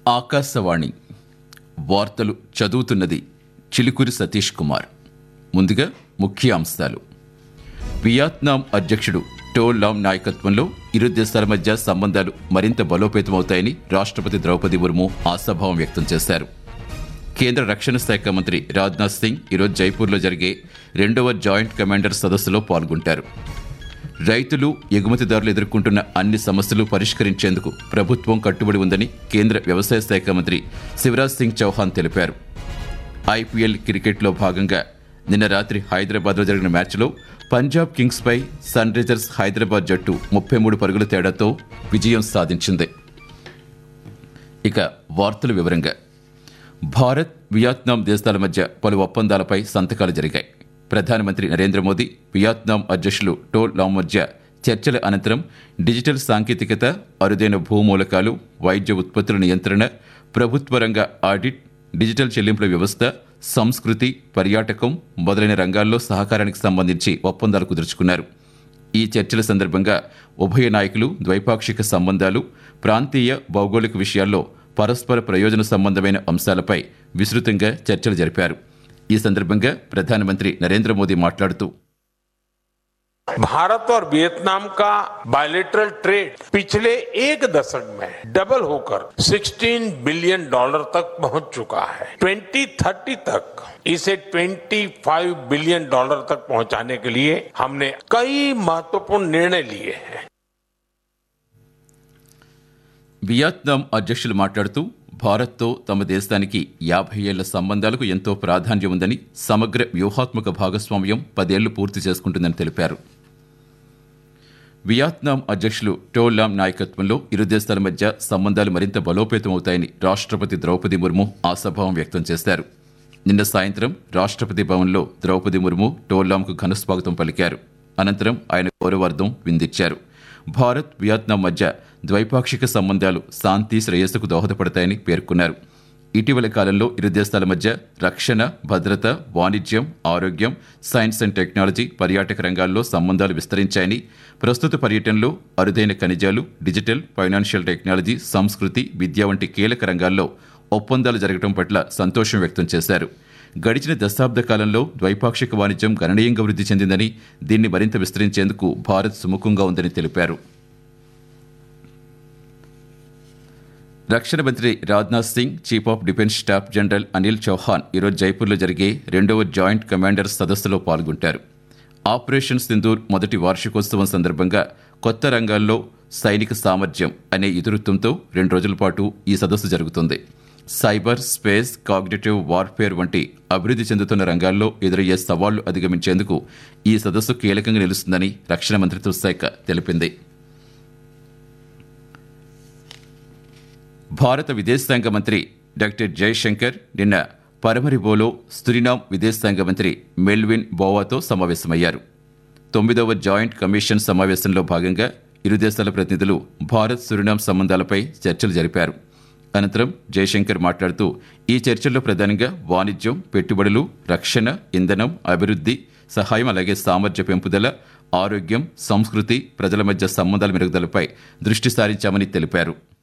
ఆకాశవాణి వార్తలు చదువుతున్నది చిలుకూరి సతీష్ కుమార్ ముందుగా ముఖ్య అంశాలు వియత్నాం అధ్యక్షుడు టో లామ్ నాయకత్వంలో ఇరు దేశాల మధ్య సంబంధాలు మరింత బలోపేతమవుతాయని రాష్ట్రపతి ద్రౌపది ముర్ము ఆశాభావం వ్యక్తం చేశారు కేంద్ర రక్షణ శాఖ మంత్రి రాజ్నాథ్ సింగ్ ఈరోజు జైపూర్లో జరిగే రెండవ జాయింట్ కమాండర్ సదస్సులో పాల్గొంటారు రైతులు ఎగుమతిదారులు ఎదుర్కొంటున్న అన్ని సమస్యలు పరిష్కరించేందుకు ప్రభుత్వం కట్టుబడి ఉందని కేంద్ర వ్యవసాయ శాఖ మంత్రి శివరాజ్ సింగ్ చౌహాన్ తెలిపారు ఐపీఎల్ క్రికెట్లో భాగంగా నిన్న రాత్రి హైదరాబాద్లో జరిగిన మ్యాచ్లో పంజాబ్ కింగ్స్పై సన్ రైజర్స్ హైదరాబాద్ జట్టు ముప్పై మూడు పరుగుల తేడాతో విజయం సాధించింది ఇక వార్తల వివరంగా భారత్ వియత్నాం దేశాల మధ్య పలు ఒప్పందాలపై సంతకాలు జరిగాయి ప్రధానమంత్రి నరేంద్ర మోదీ వియత్నాం అధ్యక్షులు టో లామ్ మధ్య చర్చల అనంతరం డిజిటల్ సాంకేతికత అరుదైన భూమూలకాలు వైద్య ఉత్పత్తుల నియంత్రణ ప్రభుత్వ రంగ ఆడిట్ డిజిటల్ చెల్లింపుల వ్యవస్థ సంస్కృతి పర్యాటకం మొదలైన రంగాల్లో సహకారానికి సంబంధించి ఒప్పందాలు కుదుర్చుకున్నారు ఈ చర్చల సందర్భంగా ఉభయ నాయకులు ద్వైపాక్షిక సంబంధాలు ప్రాంతీయ భౌగోళిక విషయాల్లో పరస్పర ప్రయోజన సంబంధమైన అంశాలపై విస్తృతంగా చర్చలు జరిపారు ఈ సందర్భంగా ప్రధానమంత్రి నరేంద్ర మోదీ మాట్లాడుతూ भारत और वियतनाम का बायलेटरल ट्रेड पिछले एक दशक में डबल होकर 16 बिलियन डॉलर तक पहुंच चुका है 2030 तक इसे 25 बिलियन डॉलर तक पहुंचाने के लिए हमने कई महत्वपूर्ण निर्णय लिए हैं వియత్నాం అధ్యక్షులు మాట్లాడుతూ భారత్తో తమ దేశానికి యాభై ఏళ్ల సంబంధాలకు ఎంతో ప్రాధాన్యం ఉందని సమగ్ర వ్యూహాత్మక భాగస్వామ్యం పదేళ్లు పూర్తి చేసుకుంటుందని తెలిపారు వియత్నాం అధ్యక్షులు టోలామ్ నాయకత్వంలో ఇరు దేశాల మధ్య సంబంధాలు మరింత బలోపేతమవుతాయని రాష్ట్రపతి ద్రౌపది ముర్ము ఆశాభావం వ్యక్తం చేశారు నిన్న సాయంత్రం రాష్ట్రపతి భవన్లో ద్రౌపది ముర్ము టోలాంకు ఘనస్వాగతం పలికారు అనంతరం ఆయన గౌరవార్థం విందిచ్చారు భారత్ వియత్నాం మధ్య ద్వైపాక్షిక సంబంధాలు శాంతి శ్రేయస్సుకు దోహదపడతాయని పేర్కొన్నారు ఇటీవల కాలంలో ఇరు దేశాల మధ్య రక్షణ భద్రత వాణిజ్యం ఆరోగ్యం సైన్స్ అండ్ టెక్నాలజీ పర్యాటక రంగాల్లో సంబంధాలు విస్తరించాయని ప్రస్తుత పర్యటనలో అరుదైన ఖనిజాలు డిజిటల్ ఫైనాన్షియల్ టెక్నాలజీ సంస్కృతి విద్య వంటి కీలక రంగాల్లో ఒప్పందాలు జరగడం పట్ల సంతోషం వ్యక్తం చేశారు గడిచిన దశాబ్ద కాలంలో ద్వైపాక్షిక వాణిజ్యం గణనీయంగా వృద్ధి చెందిందని దీన్ని మరింత విస్తరించేందుకు భారత్ సుముఖంగా ఉందని తెలిపారు రక్షణ మంత్రి Rajnath Singh chief of defence staff general Anil Chauhan ఈరోజు జైపూర్లో జరిగే రెండవ జాయింట్ కమాండర్ సదస్సులో పాల్గొంటారు ఆపరేషన్ సింధూర్ మొదటి వార్షికోత్సవం సందర్భంగా కొత్త రంగాల్లో సైనిక సామర్థ్యం అనే ఇతివృత్తంతో రెండు రోజుల పాటు ఈ సదస్సు జరుగుతుంది సైబర్ స్పేస్ కాగ్నేటివ్ వార్ఫేర్ వంటి అభివృద్ధి చెందుతున్న రంగాల్లో ఎదురయ్యే సవాళ్లు అధిగమించేందుకు ఈ సదస్సు కీలకంగా నిలుస్తుందని రక్షణ మంత్రిత్వ శాఖ తెలిపింది భారత విదేశాంగ మంత్రి డాక్టర్ జయశంకర్ నిన్న పరమరిబోలో సురినాం విదేశాంగ మంత్రి మెల్విన్ బోవాతో సమావేశమయ్యారు తొమ్మిదవ జాయింట్ కమిషన్ సమావేశంలో భాగంగా ఇరు దేశాల ప్రతినిధులు భారత్ సురినాం సంబంధాలపై చర్చలు జరిపారు అనంతరం జయశంకర్ మాట్లాడుతూ ఈ చర్చల్లో ప్రధానంగా వాణిజ్యం పెట్టుబడులు రక్షణ ఇంధనం అభివృద్ధి సహాయం అలాగే సామర్థ్య పెంపుదల ఆరోగ్యం సంస్కృతి ప్రజల మధ్య సంబంధాల మెరుగుదలపై దృష్టి సారించామని తెలిపారు